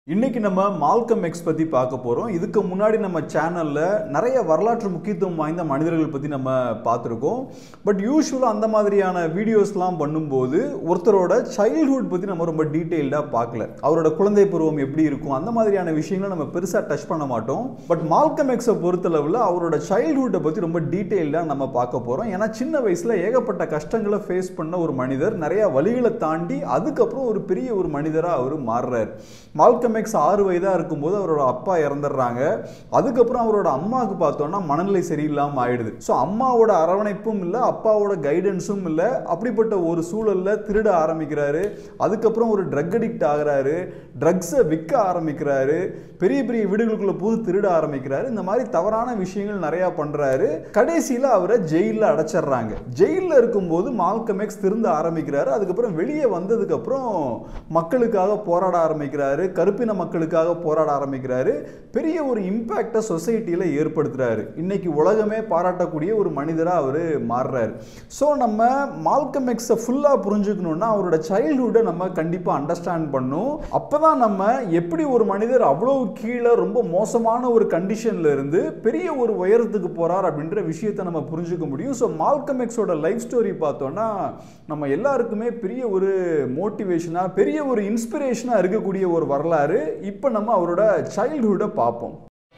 இன்னைக்கு நம்ம Malcolm X பற்றி பார்க்க போகிறோம் இதுக்கு முன்னாடி நம்ம சேனலில் நிறைய வரலாற்று முக்கியத்துவம் வாய்ந்த மனிதர்கள் பற்றி நம்ம பார்த்துருக்கோம் பட் யூஸ்வலாக அந்த மாதிரியான வீடியோஸ்லாம் பண்ணும்போது ஒருத்தரோட சைல்ட்ஹுட் பற்றி நம்ம ரொம்ப டீட்டெயில்டாக பார்க்கல அவரோட குழந்தை பருவம் எப்படி இருக்கும் அந்த மாதிரியான விஷயங்களை நம்ம பெருசாக டச் பண்ண மாட்டோம் பட் மால்கம் எக்ஸை பொறுத்தளவில் அவரோட சைல்ட்ஹுட்டை பற்றி ரொம்ப டீட்டெயில்டாக நம்ம பார்க்க போகிறோம் ஏன்னா சின்ன வயசில் ஏகப்பட்ட கஷ்டங்களை ஃபேஸ் பண்ண ஒரு மனிதர் நிறைய வழிகளை தாண்டி அதுக்கப்புறம் ஒரு பெரிய ஒரு மனிதராக அவர் மாறுறார் மால்கம் எக்ஸ் ஆறு வயதாக இருக்கும்போது அவரோட அப்பா இறந்துடுறாங்க அதுக்கப்புறம் அவரோட அம்மாவுக்கு பார்த்தோன்னா மனநிலை சரியில்லாமல் ஆயிடுது ஸோ அம்மாவோட அரவணைப்பும் இல்லை அப்பாவோட கைடன்ஸும் இல்லை அப்படிப்பட்ட ஒரு சூழலில் திருட ஆரம்பிக்கிறாரு அதுக்கப்புறம் ஒரு ட்ரக் அடிக்ட் ஆகுறாரு ட்ரக்ஸை விற்க ஆரம்பிக்கிறாரு பெரிய பெரிய வீடுகளுக்குள்ள புது திருட ஆரம்பிக்கிறாரு இந்த மாதிரி தவறான விஷயங்கள் நிறையா பண்ணுறாரு கடைசியில் அவரை ஜெயிலில் அடைச்சிடுறாங்க ஜெயிலில் இருக்கும்போது மால்கம் எக்ஸ் திருந்த ஆரம்பிக்கிறாரு அதுக்கப்புறம் வெளியே வந்ததுக்கப்புறம் மக்களுக்காக போராட ஆரம்பிக்கிறாரு கருப்பின மக்களுக்காக போராட ஆரம்பிக்கிறாரு பெரிய ஒரு இம்பேக்டை சொசைட்டியில் ஏற்படுத்துறாரு இன்னைக்கு உலகமே பாராட்டக்கூடிய ஒரு மனிதராக அவர் மாறுறாரு ஸோ நம்ம மால்கம் எக்ஸை ஃபுல்லாக புரிஞ்சுக்கணுன்னா அவரோட சைல்ட்ஹுட்டை நம்ம கண்டிப்பாக அண்டர்ஸ்டாண்ட் பண்ணும் அப்போ தான் நம்ம எப்படி ஒரு மனிதர் அவ்வளோ கீழே ரொம்ப மோசமான ஒரு கண்டிஷன்ல இருந்து பெரிய ஒரு உயரத்துக்கு போகிறார் அப்படின்ற விஷயத்தை நம்ம புரிஞ்சுக்க முடியும் ஸோ மால்கம் எக்ஸோட லைஃப் ஸ்டோரி பார்த்தோன்னா நம்ம எல்லாருக்குமே பெரிய ஒரு மோட்டிவேஷனாக பெரிய ஒரு இன்ஸ்பிரேஷனாக இருக்கக்கூடிய ஒரு வரலாறு இப்போ நம்ம அவரோட சைல்ட்ஹுட்டை பார்ப்போம்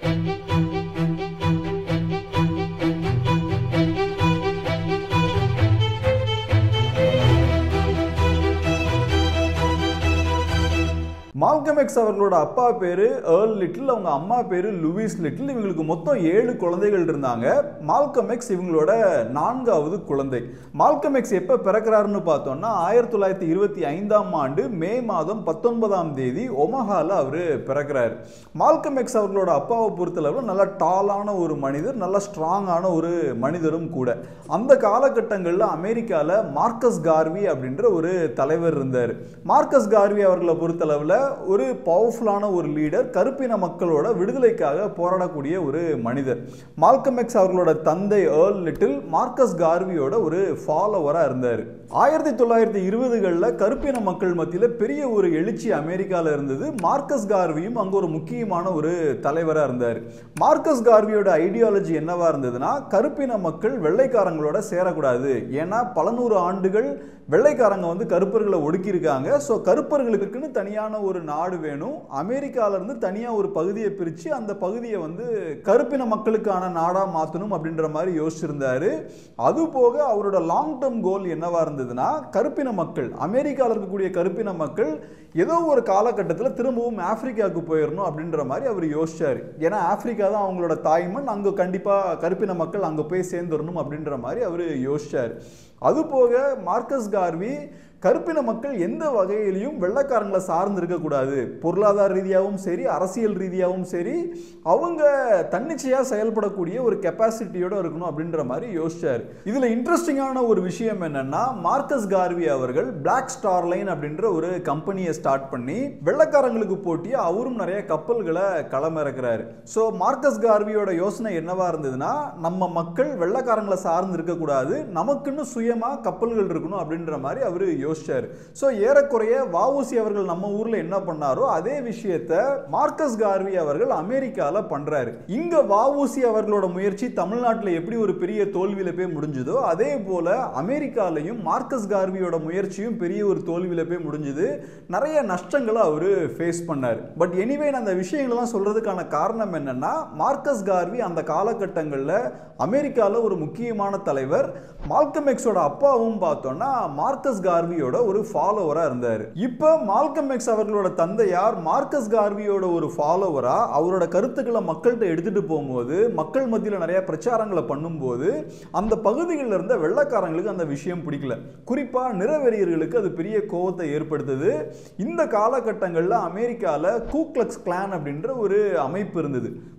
மால்கம் எக்ஸ் அவர்களோட அப்பா பேரு ஏர்ல் லிட்டில் அவங்க அம்மா பேரு லூயிஸ் லிட்டில் இவங்களுக்கு மொத்தம் ஏழு குழந்தைகள் இருந்தாங்க மால்கம் எக்ஸ் இவங்களோட நான்காவது குழந்தை மால்கம் எக்ஸ் எப்போ பிறக்கிறாருன்னு பார்த்தோம்னா ஆயிரத்தி தொள்ளாயிரத்தி இருபத்தி ஐந்தாம் ஆண்டு மே மாதம் பத்தொன்பதாம் தேதி ஒமஹால அவர் பிறக்கிறார் மால்கம் எக்ஸ் அவர்களோட அப்பாவை பொறுத்தளவு நல்ல டாலான ஒரு மனிதர் நல்ல ஸ்ட்ராங்கான ஒரு மனிதரும் கூட அந்த காலகட்டங்களில் அமெரிக்காவில் மார்க்கஸ் கார்வி அப்படின்ற ஒரு தலைவர் இருந்தார் மார்க்கஸ் கார்வி அவர்களை பொறுத்தளவில் ஒரு பவர்ஃபுல்லான ஒரு லீடர் கருப்பின மக்களோட விடுதலைக்காக போராடக்கூடிய ஒரு மனிதர் மால்கம் எக்ஸ் அவர்களோட தந்தை ஏர்ல் லிட்டில் மார்க்கஸ் கார்வியோட ஒரு ஃபாலோவராக இருந்தார் ஆயிரத்தி தொள்ளாயிரத்தி இருபதுகளில் கருப்பின மக்கள் மத்தியில் பெரிய ஒரு எழுச்சி அமெரிக்காவில் இருந்தது மார்க்கஸ் கார்வியும் அங்கே ஒரு முக்கியமான ஒரு தலைவராக இருந்தார் மார்க்கஸ் கார்வியோட ஐடியாலஜி என்னவா இருந்ததுன்னா கருப்பின மக்கள் வெள்ளைக்காரங்களோட சேரக்கூடாது ஏன்னா பல நூறு ஆண்டுகள் வெள்ளைக்காரங்க வந்து கருப்பர்களை ஒடுக்கியிருக்காங்க ஸோ கருப்பர்களுக்குன்னு தனியான ஒரு நாடு வேணும் அமெரிக்காவிலேருந்து தனியாக ஒரு பகுதியை பிரித்து அந்த பகுதியை வந்து கருப்பின மக்களுக்கான நாடாக மாற்றணும் அப்படின்ற மாதிரி யோசிச்சிருந்தாரு அது போக அவரோட லாங் டேர்ம் கோல் என்னவா இருந்ததுன்னா கருப்பின மக்கள் அமெரிக்காவில் இருக்கக்கூடிய கருப்பின மக்கள் ஏதோ ஒரு காலகட்டத்தில் திரும்பவும் ஆப்பிரிக்காவுக்கு போயிடணும் அப்படின்ற மாதிரி அவர் யோசிச்சார் ஏன்னா ஆப்பிரிக்கா தான் அவங்களோட தாய்மண் அங்கே கண்டிப்பாக கருப்பின மக்கள் அங்கே போய் சேர்ந்துடணும் அப்படின்ற மாதிரி அவர் யோசிச்சார் அது போக மார்க்கஸ் கார்வி கருப்பின மக்கள் எந்த வகையிலையும் வெள்ளைக்காரங்களை சார்ந்து இருக்கக்கூடாது பொருளாதார ரீதியாகவும் சரி அரசியல் ரீதியாகவும் சரி அவங்க தன்னிச்சையாக செயல்படக்கூடிய ஒரு கெப்பாசிட்டியோட இருக்கணும் அப்படின்ற மாதிரி யோசிச்சார் இதில் இன்ட்ரெஸ்டிங்கான ஒரு விஷயம் என்னன்னா மார்க்கஸ் கார்வி அவர்கள் பிளாக் ஸ்டார் லைன் அப்படின்ற ஒரு கம்பெனியை ஸ்டார்ட் பண்ணி வெள்ளைக்காரங்களுக்கு போட்டியா அவரும் நிறைய கப்பல்களை களமிறக்கிறாரு ஸோ மார்க்கஸ் கார்வியோட யோசனை என்னவா இருந்ததுன்னா நம்ம மக்கள் வெள்ளைக்காரங்களை சார்ந்து இருக்கக்கூடாது நமக்குன்னு சுயமாக கப்பல்கள் இருக்கணும் அப்படின்ற மாதிரி அவர் யோசிச்சார் ஸோ ஏறக்குறைய வஉசி அவர்கள் நம்ம ஊரில் என்ன பண்ணாரோ அதே விஷயத்த மார்க்கஸ் கார்வி அவர்கள் அமெரிக்காவில் பண்ணுறாரு இங்கே வஉசி அவர்களோட முயற்சி தமிழ்நாட்டில் எப்படி ஒரு பெரிய தோல்வியில் போய் முடிஞ்சதோ அதே போல அமெரிக்காலையும் மார்க்கஸ் கார்வியோட முயற்சியும் பெரிய ஒரு தோல்வியில் போய் முடிஞ்சது நிறைய நஷ்டங்களை அவர் ஃபேஸ் பண்ணார் பட் எனிவே நான் அந்த விஷயங்கள்லாம் சொல்றதுக்கான காரணம் என்னன்னா மார்க்கஸ் கார்வி அந்த காலகட்டங்களில் அமெரிக்காவில் ஒரு முக்கியமான தலைவர் மால்கம் எக்ஸோட அப்பாவும் பார்த்தோம்னா மார்க்கஸ் கார்வியோட ஒரு ஃபாலோவராக இருந்தார் இப்போ மால்கம் எக்ஸ் அவர்களோட தந்தையார் மார்க்கஸ் கார்வியோட ஒரு ஃபாலோவரா அவரோட கருத்துக்களை மக்கள்கிட்ட எடுத்துட்டு போகும்போது மக்கள் மத்தியில் நிறைய பிரச்சாரங்களை பண்ணும்போது அந்த பகுதிகளில் இருந்த வெள்ளக்காரங்களுக்கு அந்த விஷயம் பிடிக்கல குறிப்பாக நிறவெறியர்களுக்கு அது பெரிய கோபத்தை ஏற்படுத்துது இந்த காலகட்டங்களில் அமெரிக்காவில் கூக்லக்ஸ் கிளான் அப்படின்ற ஒரு அமைப்பு இருந்தது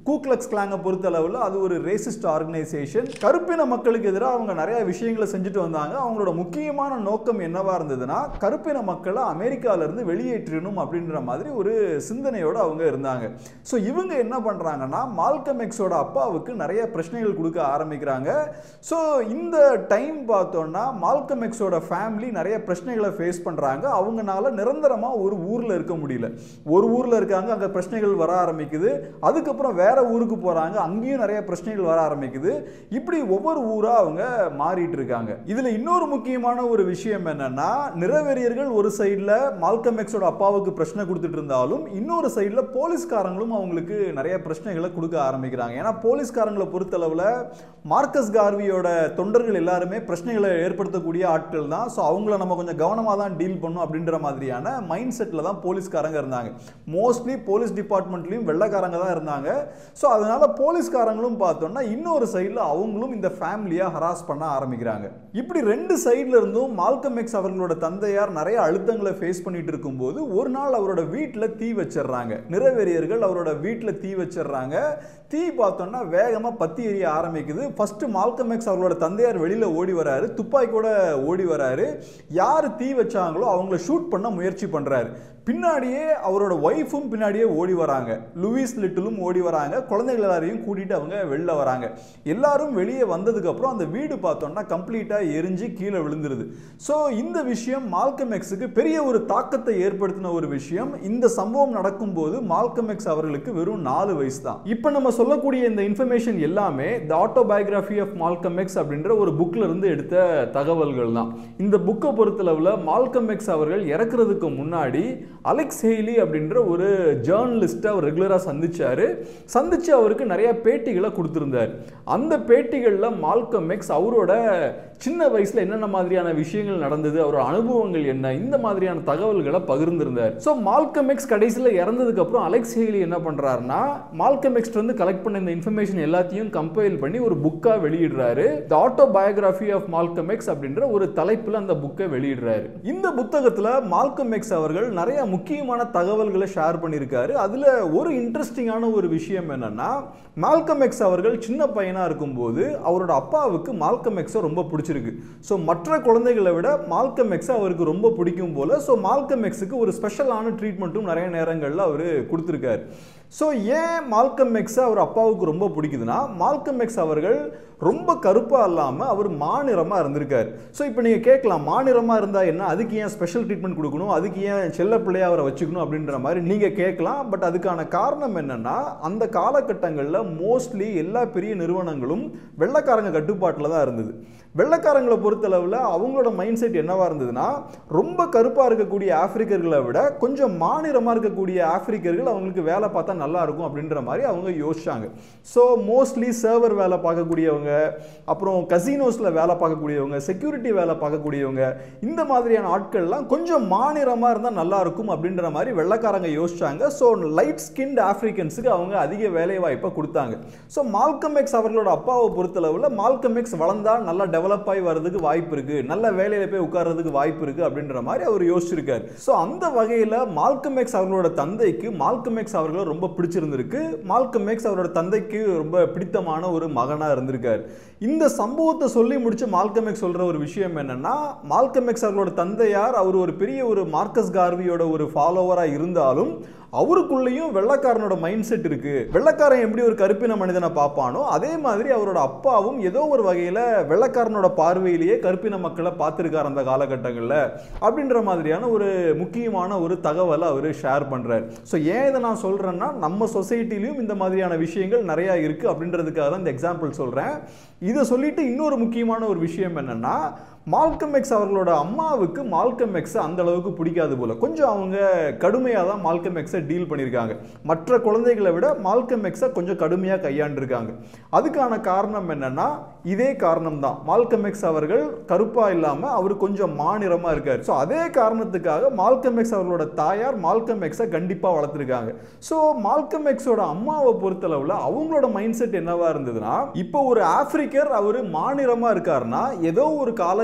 கூக்லக்ஸ் கிளாங்கை பொறுத்தளவில் அது ஒரு ரேசிஸ்ட் ஆர்கனைசேஷன் கருப்பின மக்களுக்கு எதிராக அவங்க நிறைய விஷயங்களை செஞ்சுட்டு வந்தாங்க அவங்களோட முக்கியமான நோக்கம் என்னவா இருந்ததுன்னா கருப்பின மக்களை அமெரிக்கால இருந்து வெளியேற்றணும் அப்படின்ற மாதிரி ஒரு சிந்தனையோட அவங்க இருந்தாங்க ஸோ இவங்க என்ன பண்றாங்கன்னா மால்கம் எக்ஸோட அப்பாவுக்கு நிறைய பிரச்சனைகள் கொடுக்க ஆரம்பிக்கிறாங்க ஸோ இந்த டைம் பார்த்தோம்னா மால்கம் எக்ஸோட ஃபேமிலி நிறைய பிரச்சனைகளை ஃபேஸ் பண்றாங்க அவங்கனால நிரந்தரமா ஒரு ஊர்ல இருக்க முடியல ஒரு ஊர்ல இருக்காங்க அங்க பிரச்சனைகள் வர ஆரம்பிக்குது அதுக்கப்புறம் வேற ஊருக்கு போறாங்க அங்கேயும் நிறைய பிரச்சனைகள் வர ஆரம்பிக்குது இப்படி ஒவ்வொரு ஊரா அவங்க மாறிட்டு இருக்காங்க இதுல இன்னொரு முக்கியமான ஒரு விஷயம் என்னன்னா நிறவெறியர்கள் ஒரு சைடுல மால்கம் எக்ஸோட அப்பாவுக்கு பிரச்சனை கொடுத்துட்டு இருந்தாலும் இன்னொரு சைடுல போலீஸ்காரங்களும் அவங்களுக்கு நிறைய பிரச்சனைகளை கொடுக்க ஆரம்பிக்கிறாங்க ஏன்னா போலீஸ்காரங்களை பொறுத்தளவுல மார்க்கஸ் கார்வியோட தொண்டர்கள் எல்லாருமே பிரச்சனைகளை ஏற்படுத்தக்கூடிய ஆட்கள் தான் ஸோ அவங்கள நம்ம கொஞ்சம் கவனமாக தான் டீல் பண்ணும் அப்படின்ற மாதிரியான மைண்ட் செட்டில் தான் போலீஸ்காரங்க இருந்தாங்க மோஸ்ட்லி போலீஸ் டிபார்ட்மெண்ட்லையும் வெள்ளைக்காரங்க தான் இருந்தாங்க ஸோ அதனால போலீஸ்காரங்களும் பார்த்தோம்னா இன்னொரு சைடில் அவங்களும் இந்த ஃபேமிலியை ஹராஸ் பண்ண ஆரம்பிக்கிறாங்க இப்படி ரெண்டு சைட்ல இருந்தும் மால்கம் எக்ஸ் அவர்களோட தந்தையார் நிறைய அழுத்தங்களை ஃபேஸ் பண்ணிட்டு இருக்கும்போது ஒரு நாள் அவரோட வீட்டில் தீ வச்சிடுறாங்க நிறவெறியர்கள் அவரோட வீட்டில் தீ வச்சிடுறாங்க தீ பார்த்தோம்னா வேகமாக பத்தி எரிய ஆரம்பிக்குது ஃபர்ஸ்ட் மால்கம் எக்ஸ் அவர்களோட தந்தையார் வெளியில ஓடி வராரு துப்பாக்கியோட ஓடி வராரு யார் தீ வச்சாங்களோ அவங்கள ஷூட் பண்ண முயற்சி பண்றாரு பின்னாடியே அவரோட ஒய்ஃபும் பின்னாடியே ஓடி வராங்க லூயிஸ் லிட்டிலும் ஓடி வராங்க குழந்தைகள் எல்லாரையும் கூட்டிட்டு அவங்க வெளில வராங்க எல்லாரும் வெளியே வந்ததுக்கு அப்புறம் அந்த வீடு பார்த்தோம்னா கம்ப்ளீட்டா எரிஞ்சு கீழே விழுந்துருது ஸோ இந்த விஷயம் மால்கம் எக்ஸுக்கு பெரிய ஒரு தாக்கத்தை ஏற்படுத்தின ஒரு விஷயம் இந்த சம்பவம் நடக்கும்போது மால்கம் எக்ஸ் அவர்களுக்கு வெறும் நாலு வயசு தான் இப்போ நம்ம சொல்லக்கூடிய இந்த இன்ஃபர்மேஷன் எல்லாமே the autobiography of Malcolm X அப்படின்ற ஒரு புக்ல இருந்து எடுத்த தகவல்கள் தான் இந்த புக்கை பொறுத்தளவில் மால்கம் எக்ஸ் அவர்கள் இறக்குறதுக்கு முன்னாடி அலெக்ஸ் ஹெய்லி அப்படின்ற ஒரு ஜேர்னலிஸ்ட்டை அவர் ரெகுலராக சந்திச்சாரு சந்திச்சு அவருக்கு நிறைய பேட்டிகளை கொடுத்துருந்தார் அந்த பேட்டிகளில் மால்கம் எக்ஸ் அவரோட சின்ன வயசுல என்னென்ன மாதிரியான விஷயங்கள் நடந்தது அவரோட அனுபவங்கள் என்ன இந்த மாதிரியான தகவல்களை பகிர்ந்திருந்தார் ஸோ மால்கம் எக்ஸ் கடைசியில் இறந்ததுக்கு அப்புறம் அலெக்ஸ் ஹெய்லி என்ன பண்றாருன்னா மால்கம் எக்ஸ் வந்து கலெக்ட் பண்ண இந்த இன்ஃபர்மேஷன் எல்லாத்தையும் கம்பைல் பண்ணி ஒரு புக்கா வெளியிடுறாரு the autobiography of Malcolm X அப்படின்ற ஒரு தலைப்புல அந்த புக்கை வெளியிடுறாரு இந்த புத்தகத்துல மால்கம் எக்ஸ் அவர்கள் நிறைய முக்கியமான தகவல்களை ஷேர் பண்ணியிருக்காரு அதுல ஒரு இன்ட்ரெஸ்டிங்கான ஒரு விஷயம் என்னன்னா மால்கம் எக்ஸ் அவர்கள் சின்ன பையனா இருக்கும்போது அவரோட அப்பாவுக்கு மால்கம் எக்ஸை ரொம்ப பிடிச்சிருக்கு ஸோ மற்ற குழந்தைகளை விட மால்கம் எக்ஸ் அவருக்கு ரொம்ப பிடிக்கும் போல ஸோ மால்கம் எக்ஸுக்கு ஒரு ஸ்பெஷலான ட்ரீட்மெண்ட்டும் நிறைய நேரங்களில் அவர் கொடுத்துருக்காரு ஸோ ஏன் மால்கம் எக்ஸை அவர் அப்பாவுக்கு ரொம்ப பிடிக்குதுன்னா மால்கம் எக்ஸ் அவர்கள் ரொம்ப கருப்பாக இல்லாமல் அவர் மாநிறமாக இருந்திருக்காரு ஸோ இப்போ நீங்கள் கேட்கலாம் மாநிறமாக இருந்தால் என்ன அதுக்கு ஏன் ஸ்பெஷல் ட்ரீட்மெண்ட் கொடுக்கணும் அதுக்கு ஏன் செல்ல பிள்ளையா அவரை வச்சுக்கணும் அப்படின்ற மாதிரி நீங்கள் கேட்கலாம் பட் அதுக்கான காரணம் என்னன்னா அந்த காலகட்டங்களில் மோஸ்ட்லி எல்லா பெரிய நிறுவனங்களும் வெள்ளைக்காரங்க கட்டுப்பாட்டில் தான் இருந்தது வெள்ளைக்காரங்களை பொறுத்தளவில் அவங்களோட மைண்ட் செட் என்னவா இருந்ததுன்னா ரொம்ப கருப்பாக இருக்கக்கூடிய ஆப்பிரிக்கர்களை விட கொஞ்சம் மாநிறமாக இருக்கக்கூடிய ஆப்பிரிக்கர்கள் அவங்களுக்கு வேலை பார்த்தா நல்லா இருக்கும் அப்படின்ற மாதிரி அவங்க யோசிச்சாங்க ஸோ மோஸ்ட்லி சர்வர் வேலை பார்க்கக்கூடியவங்க அப்புறம் கசினோஸில் வேலை பார்க்கக்கூடியவங்க செக்யூரிட்டி வேலை பார்க்கக்கூடியவங்க இந்த மாதிரியான ஆட்கள்லாம் கொஞ்சம் மாநிறமாக இருந்தால் நல்லா இருக்கும் அப்படின்ற மாதிரி வெள்ளைக்காரங்க யோசிச்சாங்க ஸோ லைட் ஸ்கின்ட் ஆப்பிரிக்கன்ஸுக்கு அவங்க அதிக வேலை வாய்ப்பை கொடுத்தாங்க ஸோ மால்கம் எக்ஸ் அவர்களோட அப்பாவை பொறுத்தளவில் மால்கம் எக்ஸ் வளர்ந்தா நல்லா டெவலப் ஆகி வர்றதுக்கு வாய்ப்பு இருக்கு நல்ல வேலையில போய் உட்கார்றதுக்கு வாய்ப்பு இருக்கு அப்படின்ற மாதிரி அவர் யோசிச்சிருக்காரு ஸோ அந்த வகையில் மால்கம் எக்ஸ் அவர்களோட தந்தைக்கு மால்கம் எக்ஸ் அவர்களை ரொம்ப பிடிச்சிருந்திருக்கு மால்கம் எக்ஸ் அவரோட தந்தைக்கு ரொம்ப பிடித்தமான ஒரு மகனா இருந்திருக்காரு இந்த சம்பவத்தை சொல்லி முடிச்சு மால்கம் எக்ஸ் சொல்ற ஒரு விஷயம் என்னன்னா மால்கம் எக்ஸ் அவர்களோட தந்தையார் அவர் ஒரு பெரிய ஒரு மார்க்கஸ் கார்வியோட ஒரு ஃபாலோவரா இருந்தாலும் அவருக்குள்ளேயும் வெள்ளக்காரனோட மைண்ட் செட் இருக்கு வெள்ளக்காரன் எப்படி ஒரு கருப்பின மனிதனை பார்ப்பானோ அதே மாதிரி அவரோட அப்பாவும் ஏதோ ஒரு வகையில வெள்ளக்காரனோட பார்வையிலேயே கருப்பின மக்களை பார்த்திருக்காரு அந்த காலகட்டங்களில் அப்படின்ற மாதிரியான ஒரு முக்கியமான ஒரு தகவலை அவர் ஷேர் பண்றாரு ஸோ ஏன் இதை நான் சொல்றேன்னா நம்ம சொசைட்டிலையும் இந்த மாதிரியான விஷயங்கள் நிறைய இருக்கு அப்படின்றதுக்காக தான் இந்த எக்ஸாம்பிள் சொல்றேன் இதை சொல்லிட்டு இன்னொரு முக்கியமான ஒரு விஷயம் என்னன்னா மால்கம் எக்ஸ் அவர்களோட அம்மாவுக்கு மால்கம் எக்ஸை அந்த அளவுக்கு பிடிக்காது போல கொஞ்சம் அவங்க கடுமையாக தான் மால்கம் எக்ஸை டீல் பண்ணியிருக்காங்க மற்ற குழந்தைகளை விட மால்கம் எக்ஸை கொஞ்சம் கடுமையாக கையாண்டிருக்காங்க அதுக்கான காரணம் என்னன்னா இதே காரணம் தான் மால்கம் எக்ஸ் அவர்கள் கருப்பாக இல்லாமல் அவர் கொஞ்சம் மாநிறமாக இருக்கார் ஸோ அதே காரணத்துக்காக மால்கம் எக்ஸ் அவர்களோட தாயார் மால்கம் எக்ஸை கண்டிப்பாக வளர்த்துருக்காங்க ஸோ மால்கம் எக்ஸோட அம்மாவை பொறுத்தளவில் அவங்களோட மைண்ட் செட் என்னவா இருந்ததுன்னா இப்போ ஒரு ஆப்பிரிக்கர் அவர் மாநிறமாக இருக்காருன்னா ஏதோ ஒரு காலகட்டம்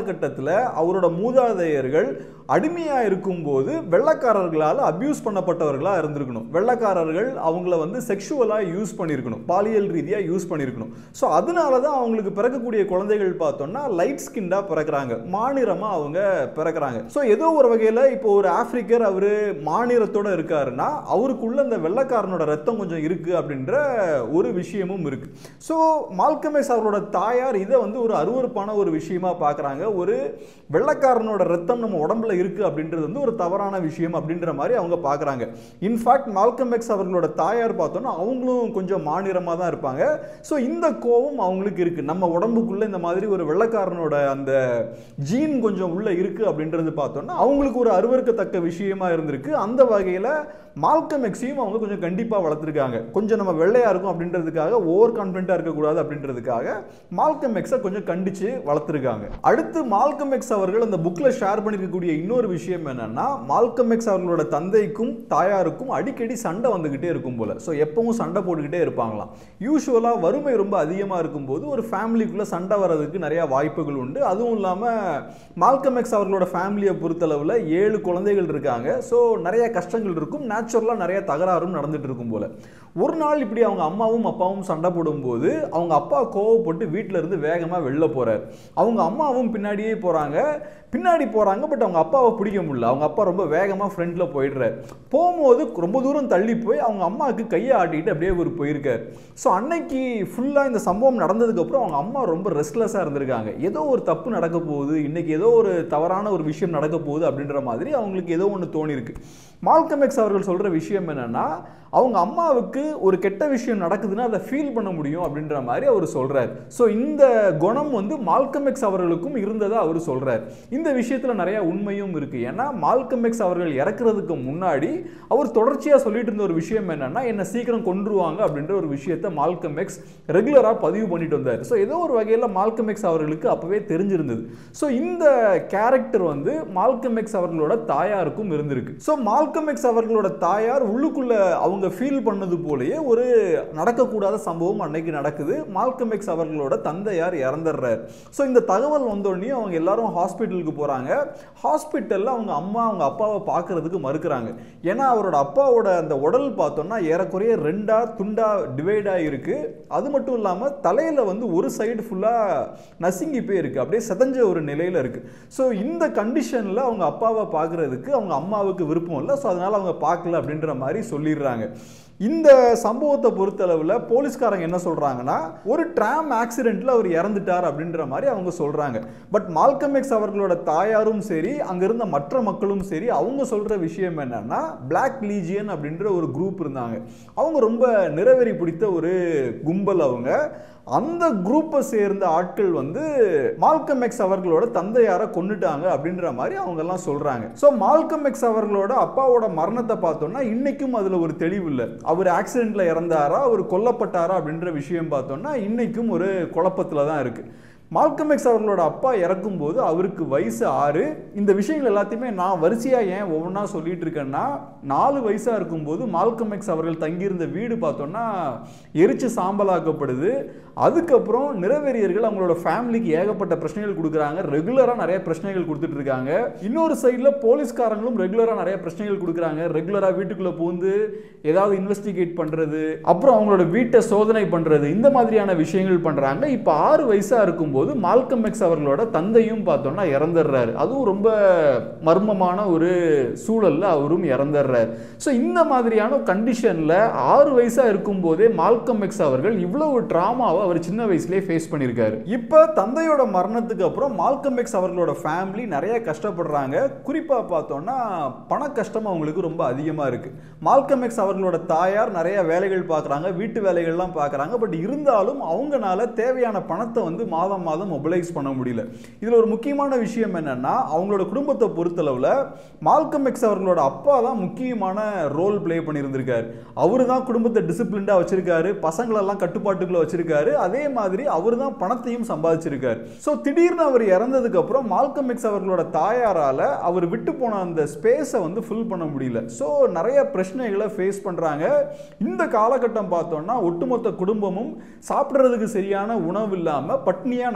காலகட்டத்தில் அவரோட மூதாதையர்கள் அடிமையாக இருக்கும்போது வெள்ளக்காரர்களால் அபியூஸ் பண்ணப்பட்டவர்களாக இருந்திருக்கணும் வெள்ளக்காரர்கள் அவங்கள வந்து செக்ஷுவலாக யூஸ் பண்ணியிருக்கணும் பாலியல் ரீதியாக யூஸ் பண்ணியிருக்கணும் ஸோ அதனால தான் அவங்களுக்கு பிறக்கக்கூடிய குழந்தைகள் பார்த்தோம்னா லைட் ஸ்கின்டாக பிறக்கிறாங்க மாநிறமாக அவங்க பிறக்கிறாங்க ஸோ ஏதோ ஒரு வகையில் இப்போ ஒரு ஆப்பிரிக்கர் அவர் மாநிறத்தோட இருக்காருன்னா அவருக்குள்ள இந்த வெள்ளக்காரனோட ரத்தம் கொஞ்சம் இருக்கு அப்படின்ற ஒரு விஷயமும் இருக்கு ஸோ மால்கமேஸ் அவரோட தாயார் இதை வந்து ஒரு அருவருப்பான ஒரு விஷயமா பார்க்குறாங்க ஒரு வெள்ளக்காரனோட ரத்தம் நம்ம உடம்புல இருக்கு அப்படின்றது வந்து ஒரு தவறான விஷயம் அப்படின்ற மாதிரி அவங்க பார்க்குறாங்க இன்ஃபேக்ட் மால்கம் எக்ஸ் அவர்களோட தாயார் பார்த்தோன்னா அவங்களும் கொஞ்சம் மாநிறமாக தான் இருப்பாங்க ஸோ இந்த கோவம் அவங்களுக்கு இருக்கு நம்ம உடம்புக்குள்ள இந்த மாதிரி ஒரு வெள்ளக்காரனோட அந்த ஜீன் கொஞ்சம் உள்ள இருக்கு அப்படின்றது பார்த்தோன்னா அவங்களுக்கு ஒரு அருவருக்கத்தக்க விஷயமா இருந்திருக்கு அந்த வகையில் மால்கம் எக்ஸையும் அவங்க கொஞ்சம் கண்டிப்பாக வளர்த்துருக்காங்க கொஞ்சம் நம்ம வெள்ளையா இருக்கும் அப்படின்றதுக்காக ஓவர் கான்ஃபிடென்ட்டாக இருக்கக்கூடாது அப்படின்றதுக்காக மால்கம் எக்ஸை கொஞ்சம் கண்டிச்சு வளர்த்துருக்காங்க அடுத்து மால்கம் எக்ஸ் அவர்கள் அந்த புக்கில் ஷேர் பண்ணியிருக்கக்கூடிய இன்னொரு விஷயம் என்னன்னா மால்கம் எக்ஸ் அவர்களோட தந்தைக்கும் தாயாருக்கும் அடிக்கடி சண்டை வந்துக்கிட்டே இருக்கும் போல ஸோ எப்பவும் சண்டை போட்டுக்கிட்டே இருப்பாங்களாம் யூஸ்வலாக வறுமை ரொம்ப அதிகமாக இருக்கும்போது ஒரு ஃபேமிலிக்குள்ளே சண்டை வர்றதுக்கு நிறைய வாய்ப்புகள் உண்டு அதுவும் இல்லாமல் மால்கம் எக்ஸ் அவர்களோட ஃபேமிலியை பொறுத்தளவில் ஏழு குழந்தைகள் இருக்காங்க ஸோ நிறைய கஷ்டங்கள் இருக்கும் நேச்சுரலாக நிறைய தகராறும் நடந்துட்டு இருக்கும் போல ஒரு நாள் இப்படி அவங்க அம்மாவும் அப்பாவும் சண்டை போடும்போது அவங்க அப்பா கோவப்பட்டு வீட்டில இருந்து வேகமாக வெளில போறார் அவங்க அம்மாவும் பின்னாடியே போறாங்க பின்னாடி போறாங்க பட் அவங்க அப்பாவை பிடிக்க முடியல அவங்க அப்பா ரொம்ப வேகமாக ஃப்ரண்ட்ல போயிடுறாரு போகும்போது ரொம்ப தூரம் தள்ளி போய் அவங்க அம்மாவுக்கு கையை ஆட்டிட்டு அப்படியே ஒரு போயிருக்காரு ஸோ அன்னைக்கு ஃபுல்லாக இந்த சம்பவம் நடந்ததுக்கப்புறம் அவங்க அம்மா ரொம்ப ரெஸ்ட்லெஸ்ஸாக இருந்திருக்காங்க ஏதோ ஒரு தப்பு நடக்க போகுது இன்னைக்கு ஏதோ ஒரு தவறான ஒரு விஷயம் நடக்க போகுது அப்படின்ற மாதிரி அவங்களுக்கு ஏதோ ஒன்று தோணிருக்கு மால்கம் எக்ஸ் அவர்கள் சொல்கிற விஷயம் என்னன்னா அவங்க அம்மாவுக்கு ஒரு கெட்ட விஷயம் நடக்குதுன்னா அதை ஃபீல் பண்ண முடியும் அப்படின்ற மாதிரி அவர் சொல்றார் ஸோ இந்த குணம் வந்து மால்கம் எக்ஸ் அவர்களுக்கும் இருந்ததா அவர் சொல்றார் இந்த விஷயத்துல நிறைய உண்மையும் இருக்கு ஏன்னா மால்கம் எக்ஸ் அவர்கள் இறக்குறதுக்கு முன்னாடி அவர் தொடர்ச்சியா சொல்லிட்டு இருந்த ஒரு விஷயம் என்னன்னா என்ன சீக்கிரம் கொன்றுவாங்க அப்படின்ற ஒரு விஷயத்த மால்கம் எக்ஸ் ரெகுலரா பதிவு பண்ணிட்டு வந்தார் ஸோ ஏதோ ஒரு வகையில் மால்கம் எக்ஸ் அவர்களுக்கு அப்பவே தெரிஞ்சிருந்தது ஸோ இந்த கேரக்டர் வந்து மால்கம் எக்ஸ் அவர்களோட தாயாருக்கும் இருந்திருக்கு ஸோ மால்கம் எக்ஸ் அவர்களோட தாயார் உள்ளுக்குள்ள அவங்க ஃபீல் பண்ணது போலயே ஒரு நடக்கக்கூடாத சம்பவம் அன்னைக்கு நடக்குது மால்கம் எக்ஸ் அவர்களோட தந்தையார் இறந்துடுறாரு ஸோ இந்த தகவல் வந்தோடனே அவங்க எல்லாரும் ஹாஸ்பிட்டலுக்கு போறாங்க ஹாஸ்பிட்டல்ல அவங்க அம்மா அவங்க அப்பாவை பார்க்கறதுக்கு மறுக்கிறாங்க ஏன்னா அவரோட அப்பாவோட அந்த உடல் பார்த்தோம்னா ஏறக்குறைய ரெண்டா துண்டா டிவைட் ஆகிருக்கு அது மட்டும் இல்லாமல் தலையில வந்து ஒரு சைடு ஃபுல்லா நசுங்கி போய் இருக்கு அப்படியே செதஞ்ச ஒரு நிலையில இருக்கு ஸோ இந்த கண்டிஷன்ல அவங்க அப்பாவை பார்க்கறதுக்கு அவங்க அம்மாவுக்கு விருப்பம் இல்லை ஸோ அதனால அவங்க பார்க்கல அப்படின்ற மாதிரி சொல்லிடுறாங்க இந்த சம்பவத்தை பொறுத்தளவில் போலீஸ்காரங்க என்ன சொல்றாங்கன்னா ஒரு ட்ராம் ஆக்சிடென்ட்ல அவர் இறந்துட்டார் அப்படின்ற மாதிரி அவங்க சொல்றாங்க பட் மால்கம் எக்ஸ் அவர்களோட தாயாரும் சரி அங்க இருந்த மற்ற மக்களும் சரி அவங்க சொல்ற விஷயம் என்னன்னா பிளாக் லீஜியன் அப்படின்ற ஒரு குரூப் இருந்தாங்க அவங்க ரொம்ப நிறவெறி பிடித்த ஒரு கும்பல் அவங்க அந்த குரூப்பை சேர்ந்த ஆட்கள் வந்து மால்கம் எக்ஸ் அவர்களோட தந்தையாரை கொன்னுட்டாங்க அப்படின்ற மாதிரி அவங்க எல்லாம் சொல்றாங்க ஸோ மால்கம் எக்ஸ் அவர்களோட அப்பாவோட மரணத்தை பார்த்தோம்னா இன்னைக்கும் அதுல ஒரு தெளிவு இல்லை அவர் ஆக்சிடென்ட்ல இறந்தாரா அவர் கொல்லப்பட்டாரா அப்படின்ற விஷயம் பார்த்தோம்னா இன்னைக்கும் ஒரு குழப்பத்துல தான் இருக்கு மால்கம் எக்ஸ் அவர்களோட அப்பா இறக்கும்போது அவருக்கு வயசு ஆறு இந்த விஷயங்கள் எல்லாத்தையுமே நான் வரிசையாக ஏன் ஒவ்வொன்றா சொல்லிட்டு இருக்கேன்னா நாலு வயசாக இருக்கும்போது மால்கம் எக்ஸ் அவர்கள் தங்கியிருந்த வீடு பார்த்தோன்னா எரிச்சு சாம்பலாக்கப்படுது அதுக்கப்புறம் நிறவெறியர்கள் அவங்களோட ஃபேமிலிக்கு ஏகப்பட்ட பிரச்சனைகள் கொடுக்குறாங்க ரெகுலராக நிறைய பிரச்சனைகள் கொடுத்துட்டு இருக்காங்க இன்னொரு சைடில் போலீஸ்காரங்களும் ரெகுலராக நிறைய பிரச்சனைகள் கொடுக்குறாங்க ரெகுலராக வீட்டுக்குள்ளே பூந்து ஏதாவது இன்வெஸ்டிகேட் பண்ணுறது அப்புறம் அவங்களோட வீட்டை சோதனை பண்ணுறது இந்த மாதிரியான விஷயங்கள் பண்ணுறாங்க இப்போ ஆறு வயசாக இருக்கும்போது மால்கம் எக்ஸ் அவர்களோட தந்தையும் பார்த்தோம்னா இறந்துடுறாரு அதுவும் ரொம்ப மர்மமான ஒரு சூழல்ல அவரும் இறந்துடுறாரு ஸோ இந்த மாதிரியான கண்டிஷனில் ஆறு வயசாக இருக்கும்போதே மால்கம் எக்ஸ் அவர்கள் இவ்வளவு ட்ராமாவை அவர் சின்ன வயசுலேயே ஃபேஸ் பண்ணியிருக்காரு இப்போ தந்தையோட மரணத்துக்கு அப்புறம் மால்கம் எக்ஸ் அவர்களோட ஃபேமிலி நிறைய கஷ்டப்படுறாங்க குறிப்பாக பார்த்தோம்னா பண கஷ்டம் அவங்களுக்கு ரொம்ப அதிகமாக இருக்கு மால்கம் எக்ஸ் அவர்களோட தாயார் நிறைய வேலைகள் பார்க்குறாங்க வீட்டு வேலைகள்லாம் பார்க்குறாங்க பட் இருந்தாலும் அவங்கனால தேவையான பணத்தை வந்து மாதம் மாதம் மொபிலைஸ் பண்ண முடியல இதில் ஒரு முக்கியமான விஷயம் என்னன்னா அவங்களோட குடும்பத்தை பொறுத்தளவில் மால்கம் எக்ஸ் அவர்களோட அப்பா தான் முக்கியமான ரோல் ப்ளே பண்ணியிருந்திருக்காரு அவரு தான் குடும்பத்தை டிசிப்ளின்டாக வச்சிருக்காரு பசங்களெல்லாம் கட்டுப்பாட்டுக்குள்ள வச்சிருக்காரு அதே மாதிரி அவர் தான் பணத்தையும் சம்பாதிச்சிருக்காரு ஸோ திடீர்னு அவர் இறந்ததுக்கு அப்புறம் மால்கம் எக்ஸ் அவர்களோட தாயாரால அவர் விட்டு போன அந்த ஸ்பேஸை வந்து ஃபில் பண்ண முடியல ஸோ நிறைய பிரச்சனைகளை ஃபேஸ் பண்றாங்க இந்த காலகட்டம் பார்த்தோம்னா ஒட்டுமொத்த குடும்பமும் சாப்பிட்றதுக்கு சரியான உணவு இல்லாம பட்னியா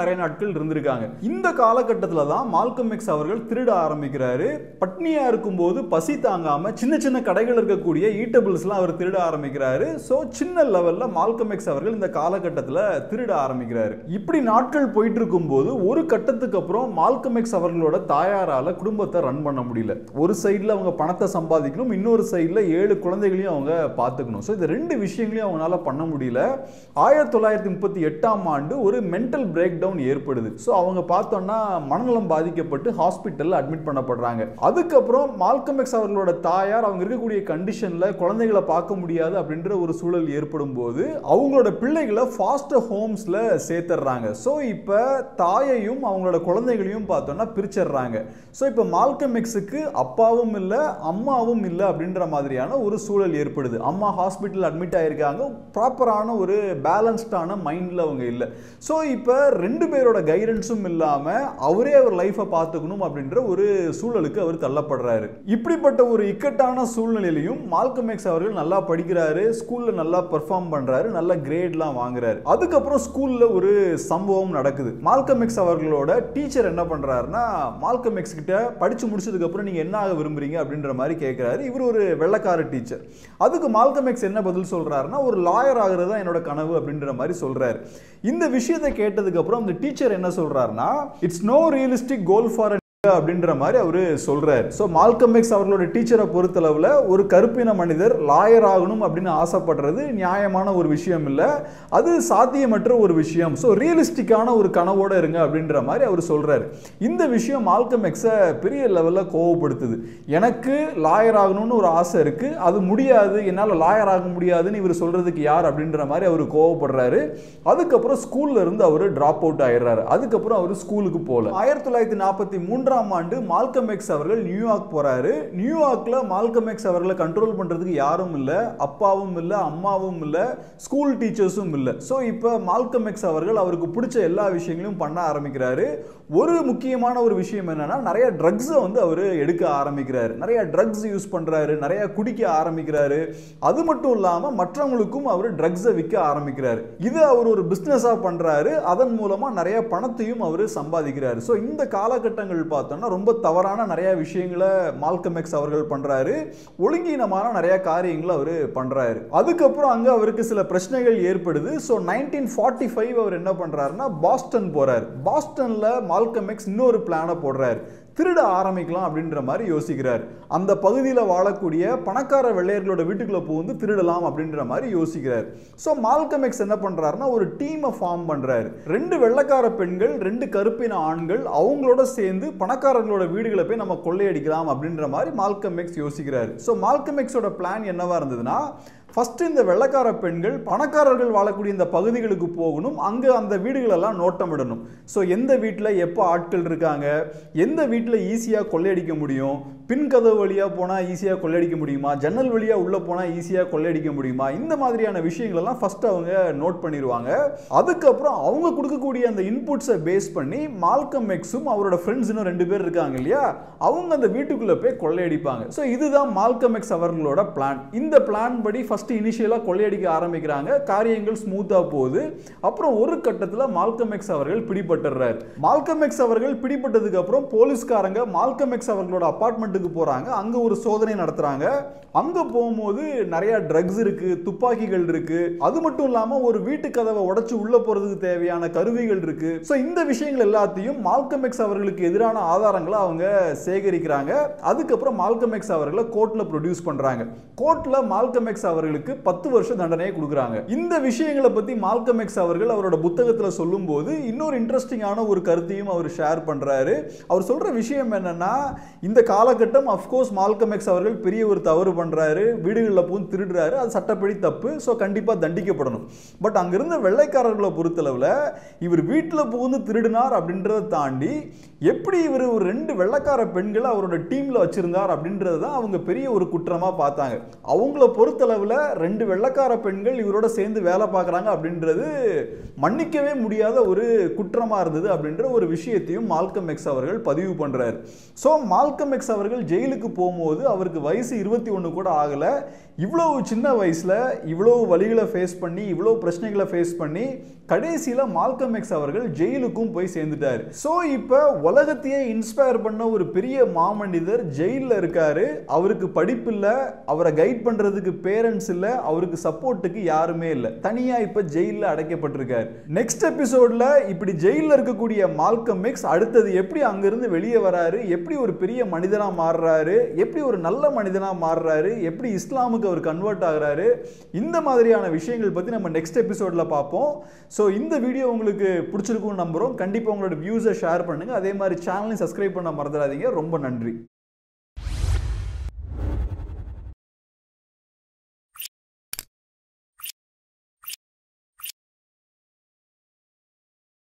நிறைய நாட்கள் இருந்திருக்காங்க இந்த காலகட்டத்தில் தான் மால்கம் எக்ஸ் அவர்கள் திருட ஆரம்பிக்கிறாரு பட்னியா இருக்கும்போது பசி தாங்காம சின்ன சின்ன கடைகள் இருக்கக்கூடிய ஈட்டபிள்ஸ்லாம் அவர் திருட ஆரம்பிக்கிறாரு ஸோ சின்ன லெவல்ல மால்கம் எக்ஸ் அவர்கள் இந்த காலகட்டத்தில் திருட ஆரம்பிக்கிறாரு இப்படி நாட்கள் போயிட்டு இருக்கும்போது ஒரு கட்டத்துக்கு அப்புறம் மால்கம் எக்ஸ் அவர்களோட தாயாரால குடும்பத்தை ரன் பண்ண முடியல ஒரு சைடில் அவங்க பணத்தை சம்பாதிக்கணும் இன்னொரு சைடில் ஏழு குழந்தைகளையும் அவங்க பார்த்துக்கணும் ஸோ இந்த ரெண்டு விஷயங்களையும் அவங்களால பண்ண முடியல ஆயிரத்தி தொள்ளாயிரத்தி முப்பத்தி எட்டாம் ஆண்டு ஒரு மென்டல் பிரேக் டவுன் ஏற்படுது ஸோ அவங்க பார்த்தோம்னா மனநலம் பாதிக்கப்பட்டு ஹாஸ்பிட்டலில் அட்மிட் பண்ணப்படுறாங்க அதுக்கப்புறம் மால்கம் எக்ஸ் அவர்களோட தாயார் அவங்க இருக்கக்கூடிய கண்டிஷனில் குழந்தைகளை பார்க்க முடியாது அப்படின்ற ஒரு சூழல் ஏற்படும் போது அவங்களோட பிள்ளைகளை ஃபாஸ்டர் ஹோம்ஸில் சேர்த்துடுறாங்க ஸோ இப்போ தாயையும் அவங்களோட குழந்தைகளையும் பார்த்தோம்னா பிரிச்சிடுறாங்க ஸோ இப்போ மால்கம் எக்ஸுக்கு அப்பாவும் இல்லை அம்மாவும் இல்லை அப்படின்ற மாதிரியான ஒரு சூழல் ஏற்படுது அம்மா ஹாஸ்பிட்டல் அட்மிட் ஆயிருக்காங்க ப்ராப்பரான ஒரு பேலன்ஸ்டான மைண்டில் அவங்க இல்லை ஸோ இப்போ ரெண்டு பேரோட கைடன்ஸும் இல்லாமல் அவரே அவர் லைஃப்பை பார்த்துக்கணும் அப்படின்ற ஒரு சூழலுக்கு அவர் தள்ளப்படுறாரு இப்படிப்பட்ட ஒரு இக்கட்டான சூழ்நிலையிலையும் மால்கம் எக்ஸ் அவர்கள் நல்லா படிக்கிறாரு ஸ்கூலில் நல்லா பெர்ஃபார்ம் பண்ணுறாரு நல்ல கிரேட்லாம் வாங்குறாரு அதுக்கப்புறம் ஸ்கூலில் ஒரு சம்பவம் நடக்குது மால்கம் எக்ஸ் அவர்களோட டீச்சர் என்ன பண்ணுறாருன்னா மால்கம் எக்ஸ் கிட்ட படித்து முடிச்சதுக்கப்புறம் நீங்கள் என்ன ஆக விரும்புறீங்க அப்படின்ற மாதிரி கேட்குறாரு இவர் ஒரு வெள்ளக்கார டீச்சர் அதுக்கு மால்கம் எக்ஸ் என்ன பதில் சொல்கிறாருன்னா ஒரு லாயர் ஆகிறது தான் என்னோட கனவு அப்படின்ற மாதிரி சொல்கிறாரு இந்த விஷயத்தை கேட்டதுக்கப்புறம் அந்த டீச்சர் என்ன சொல்கிறாருன்னா it's no realistic goal for அப்படின்ற மாதிரி அவரு சொல்றாரு ஸோ மால்கம் எக்ஸ் அவர்களோட டீச்சரை பொறுத்தளவில் ஒரு கருப்பின மனிதர் லாயர் ஆகணும் அப்படின்னு ஆசைப்படுறது நியாயமான ஒரு விஷயம் இல்லை அது சாத்தியமற்ற ஒரு விஷயம் ஸோ ரியலிஸ்டிக்கான ஒரு கனவோட இருங்க அப்படின்ற மாதிரி அவர் சொல்றாரு இந்த விஷயம் மால்கம் எக்ஸை பெரிய லெவலில் கோவப்படுத்துது எனக்கு லாயர் ஆகணும்னு ஒரு ஆசை இருக்கு அது முடியாது என்னால் லாயர் ஆக முடியாதுன்னு இவர் சொல்றதுக்கு யார் அப்படின்ற மாதிரி அவர் கோவப்படுறாரு அதுக்கப்புறம் ஸ்கூல்ல இருந்து அவர் டிராப் அவுட் ஆயிடுறாரு அதுக்கப்புறம் அவர் ஸ்கூலுக்கு போகல ஆயிரத்தி தொள்ளாயிரத்தி நாற்பத்தி மூன்றாம் ஆண்டு மால்கம் எக்ஸ் அவர்கள் நியூயார்க் போறாரு நியூயார்க்ல மால்கம் எக்ஸ் அவர்களை கண்ட்ரோல் பண்றதுக்கு யாரும் இல்லை அப்பாவும் இல்லை அம்மாவும் இல்லை ஸ்கூல் டீச்சர்ஸும் இல்லை ஸோ இப்போ மால்கம் எக்ஸ் அவர்கள் அவருக்கு பிடிச்ச எல்லா விஷயங்களையும் பண்ண ஆரம்பிக்கிறாரு ஒரு முக்கியமான ஒரு விஷயம் என்னன்னா நிறைய ட்ரக்ஸை வந்து அவர் எடுக்க ஆரம்பிக்கிறாரு நிறைய ட்ரக்ஸ் யூஸ் பண்றாரு நிறைய குடிக்க ஆரம்பிக்கிறாரு அது மட்டும் இல்லாமல் மற்றவங்களுக்கும் அவர் ட்ரக்ஸை விற்க ஆரம்பிக்கிறாரு இது அவர் ஒரு பிஸ்னஸாக பண்றாரு அதன் மூலமா நிறைய பணத்தையும் அவர் சம்பாதிக்கிறாரு ஸோ இந்த காலகட்டங்கள் பார்த்தோம்னா ரொம்ப தவறான நிறைய விஷயங்களை மால்கம் எக்ஸ் அவர்கள் பண்றாரு ஒழுங்கீனமான நிறைய காரியங்களை அவர் பண்றாரு அதுக்கப்புறம் அங்க அவருக்கு சில பிரச்சனைகள் ஏற்படுது ஸோ நைன்டீன் ஃபார்ட்டி ஃபைவ் அவர் என்ன பண்றாருன்னா பாஸ்டன் போறாரு பாஸ்டன்ல மால்கம் எக்ஸ் இன்னொரு பிளானை போடுறாரு திருட ஆரம்பிக்கலாம் அப்படின்ற மாதிரி யோசிக்கிறார் அந்த பகுதியில் வாழக்கூடிய பணக்கார வெள்ளையர்களோட வீட்டுக்குள்ள புகுந்து திருடலாம் அப்படின்ற மாதிரி யோசிக்கிறார் ஸோ மால்கம் எக்ஸ் என்ன பண்றாருன்னா ஒரு டீமை ஃபார்ம் பண்றாரு ரெண்டு வெள்ளைக்கார பெண்கள் ரெண்டு கருப்பின ஆண்கள் அவங்களோட சேர்ந்து பணக்காரர்களோட வீடுகளை போய் நம்ம கொள்ளையடிக்கலாம் அப்படின்ற மாதிரி மால்கம் எக்ஸ் யோசிக்கிறாரு ஸோ மால்கம் எக்ஸோட பிளான் என்னவா இருந்ததுன்னா ஃபர்ஸ்ட் இந்த வெள்ளக்கார பெண்கள் பணக்காரர்கள் வாழக்கூடிய இந்த பகுதிகளுக்கு போகணும் அங்கே அந்த வீடுகளெல்லாம் நோட்டமிடணும் ஸோ எந்த வீட்டில் எப்போ ஆட்கள் இருக்காங்க எந்த வீட்டில் ஈஸியாக கொள்ளையடிக்க முடியும் பின் கதவு வழியாக போனால் ஈஸியாக கொள்ளையடிக்க முடியுமா ஜன்னல் வழியாக உள்ளே போனால் ஈஸியாக கொள்ளையடிக்க முடியுமா இந்த மாதிரியான விஷயங்களெல்லாம் ஃபர்ஸ்ட் அவங்க நோட் பண்ணிடுவாங்க அதுக்கப்புறம் அவங்க கொடுக்கக்கூடிய அந்த இன்புட்ஸை பேஸ் பண்ணி மால்கம் எக்ஸும் அவரோட ஃப்ரெண்ட்ஸ் இன்னும் ரெண்டு பேர் இருக்காங்க இல்லையா அவங்க அந்த வீட்டுக்குள்ளே போய் கொள்ளையடிப்பாங்க ஸோ இதுதான் மால்கம் எக்ஸ் அவர்களோட பிளான் இந்த பிளான் படி ஃபர்ஸ்ட் இனிஷியலாக கொள்ளையடிக்க ஆரம்பிக்கிறாங்க காரியங்கள் ஸ்மூத்தாக போகுது அப்புறம் ஒரு கட்டத்தில் மால்கம் எக்ஸ் அவர்கள் பிடிபட்டுறாரு மால்கம் எக்ஸ் அவர்கள் பிடிபட்டதுக்கு அப்புறம் போலீஸ்காரங்க மால்கம் எக்ஸ் அவர்களோட அப்பார்ட்மெண்ட்டுக்கு போகிறாங்க அங்கே ஒரு சோதனை நடத்துகிறாங்க அங்கே போகும்போது நிறைய ட்ரக்ஸ் இருக்கு துப்பாக்கிகள் இருக்கு அது மட்டும் இல்லாமல் ஒரு வீட்டு கதவை உடைச்சு உள்ள போறதுக்கு தேவையான கருவிகள் இருக்கு ஸோ இந்த விஷயங்கள் எல்லாத்தையும் மால்கம் எக்ஸ் அவர்களுக்கு எதிரான ஆதாரங்களை அவங்க சேகரிக்கிறாங்க அதுக்கப்புறம் மால்கம் எக்ஸ் அவர்களை கோர்ட்ல ப்ரொடியூஸ் பண்றாங்க கோர்ட்ல மால்கம் எக்ஸ் அவர்களுக்கு பத்து வருஷம் தண்டனையை கொடுக்குறாங்க இந்த விஷயங்களை பத்தி மால்கம் எக்ஸ் அவர்கள் அவரோட புத்தகத்துல சொல்லும்போது இன்னொரு இன்ட்ரெஸ்டிங்கான ஒரு கருத்தையும் அவர் ஷேர் பண்றாரு அவர் சொல்ற விஷயம் என்னன்னா இந்த காலகட்டம் அஃப்கோர்ஸ் மால்கம் எக்ஸ் அவர்கள் பெரிய ஒரு தவறு பண்றாரு வீடுகளில் பூந்து திருடுறாரு அது சட்டப்படி தப்பு ஸோ கண்டிப்பாக தண்டிக்கப்படணும் பட் அங்கிருந்த வெள்ளைக்காரர்களை பொறுத்தளவில் இவர் வீட்டில் புகுந்து திருடினார் அப்படின்றத தாண்டி எப்படி இவர் ஒரு ரெண்டு வெள்ளக்கார பெண்களை அவரோட டீம்ல வச்சிருந்தார் அப்படின்றது தான் அவங்க பெரிய ஒரு குற்றமா பார்த்தாங்க அவங்கள பொறுத்தளவில் ரெண்டு வெள்ளக்கார பெண்கள் இவரோட சேர்ந்து வேலை பார்க்குறாங்க அப்படின்றது மன்னிக்கவே முடியாத ஒரு குற்றமா இருந்தது அப்படின்ற ஒரு விஷயத்தையும் மால்கம் எக்ஸ் அவர்கள் பதிவு பண்றாரு ஸோ மால்கம் எக்ஸ் அவர்கள் ஜெயிலுக்கு போகும்போது அவருக்கு வயசு இருபத்தி ஒன்று கூட ஆகலை இவ்வளவு சின்ன வயசுல இவ்வளவு வழிகளை ஃபேஸ் பண்ணி இவ்வளவு பிரச்சனைகளை ஃபேஸ் பண்ணி கடைசியில மால்கம் எக்ஸ் அவர்கள் ஜெயிலுக்கும் போய் சேர்ந்துட்டாரு ஸோ இப்போ உலகத்தையே இன்ஸ்பயர் பண்ண ஒரு பெரிய மாமனிதர் ஜெயிலில் இருக்காரு அவருக்கு படிப்பு இல்லை அவரை கைட் பண்றதுக்கு பேரண்ட்ஸ் இல்லை அவருக்கு சப்போர்ட்டுக்கு யாருமே இல்லை தனியா இப்போ ஜெயிலில் அடைக்கப்பட்டிருக்காரு நெக்ஸ்ட் எபிசோட்ல இப்படி ஜெயிலில் இருக்கக்கூடிய மால்கம் எக்ஸ் அடுத்தது எப்படி அங்கிருந்து வெளியே வராரு எப்படி ஒரு பெரிய மனிதனா மாறுறாரு எப்படி ஒரு நல்ல மனிதனா மாறுறாரு எப்படி இஸ்லாமுக்கு அவர் கன்வெர்ட் ஆகுறாரு இந்த மாதிரியான விஷயங்கள் பத்தி நம்ம நெக்ஸ்ட் எபிசோட்ல பார்ப்போம் ஸோ இந்த வீடியோ உங்களுக்கு பிடிச்சிருக்கும்னு நம்புறோம் கண்டிப்பா உங்களோட வியூஸை ஷேர் பண்ணுங்க அதே மாதிரி சேனலையும் சப்ஸ்கிரைப் பண்ண மறந்துடாதீங்க ரொம்ப நன்றி